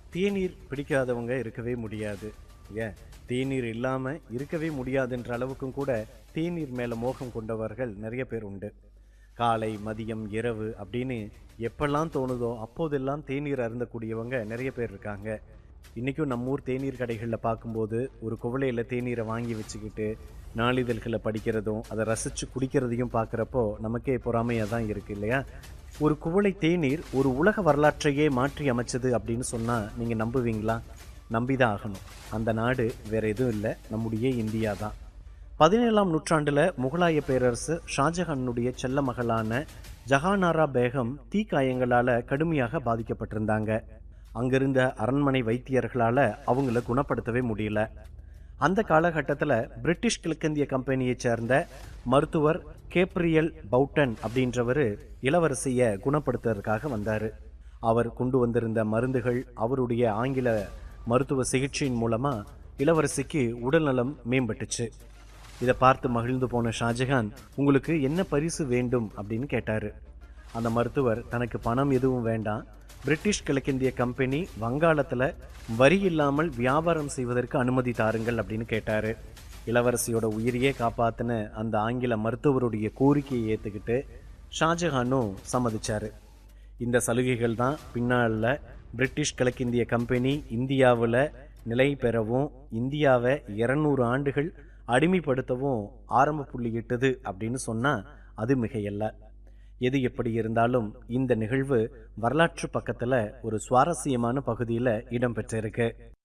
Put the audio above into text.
தேநீர் பிடிக்காதவங்க இருக்கவே முடியாது ஏன் தேநீர் இல்லாமல் இருக்கவே முடியாதுன்ற அளவுக்கும் கூட தேநீர் மேலே மோகம் கொண்டவர்கள் நிறைய பேர் உண்டு காலை மதியம் இரவு அப்படின்னு எப்பெல்லாம் தோணுதோ அப்போதெல்லாம் தேநீர் அருந்தக்கூடியவங்க நிறைய பேர் இருக்காங்க இன்றைக்கும் நம்ம ஊர் தேநீர் கடைகளில் பார்க்கும்போது ஒரு குவளையில் தேநீரை வாங்கி வச்சுக்கிட்டு நாளிதழ்களை படிக்கிறதும் அதை ரசித்து குடிக்கிறதையும் பார்க்குறப்போ நமக்கே பொறாமையாக தான் இருக்குது இல்லையா ஒரு குவளை தேநீர் ஒரு உலக வரலாற்றையே மாற்றி அமைச்சது அப்படின்னு சொன்னால் நீங்கள் நம்புவீங்களா நம்பிதான் ஆகணும் அந்த நாடு வேற எதுவும் இல்லை நம்முடைய இந்தியா தான் பதினேழாம் நூற்றாண்டில் முகலாய பேரரசு ஷாஜஹானுடைய செல்ல மகளான ஜஹானாரா பேகம் தீக்காயங்களால் கடுமையாக பாதிக்கப்பட்டிருந்தாங்க அங்கிருந்த அரண்மனை வைத்தியர்களால் அவங்கள குணப்படுத்தவே முடியல அந்த காலகட்டத்தில் பிரிட்டிஷ் கிழக்கிந்திய கம்பெனியைச் சேர்ந்த மருத்துவர் கேப்ரியல் பவுட்டன் அப்படின்றவர் இளவரசியை குணப்படுத்துறதுக்காக வந்தார் அவர் கொண்டு வந்திருந்த மருந்துகள் அவருடைய ஆங்கில மருத்துவ சிகிச்சையின் மூலமாக இளவரசிக்கு உடல்நலம் மேம்பட்டுச்சு இதை பார்த்து மகிழ்ந்து போன ஷாஜஹான் உங்களுக்கு என்ன பரிசு வேண்டும் அப்படின்னு கேட்டார் அந்த மருத்துவர் தனக்கு பணம் எதுவும் வேண்டாம் பிரிட்டிஷ் கிழக்கிந்திய கம்பெனி வங்காளத்தில் வரி இல்லாமல் வியாபாரம் செய்வதற்கு அனுமதி தாருங்கள் அப்படின்னு கேட்டார் இளவரசியோட உயிரையே காப்பாத்தின அந்த ஆங்கில மருத்துவருடைய கோரிக்கையை ஏற்றுக்கிட்டு ஷாஜஹானும் சம்மதிச்சாரு இந்த சலுகைகள் தான் பின்னால பிரிட்டிஷ் கிழக்கிந்திய கம்பெனி இந்தியாவில் நிலை பெறவும் இந்தியாவை இருநூறு ஆண்டுகள் அடிமைப்படுத்தவும் ஆரம்ப புள்ளியிட்டது அப்படின்னு சொன்னால் அது மிகையல்ல எது எப்படி இருந்தாலும் இந்த நிகழ்வு வரலாற்று பக்கத்தில் ஒரு சுவாரஸ்யமான பகுதியில் இடம்பெற்றிருக்கு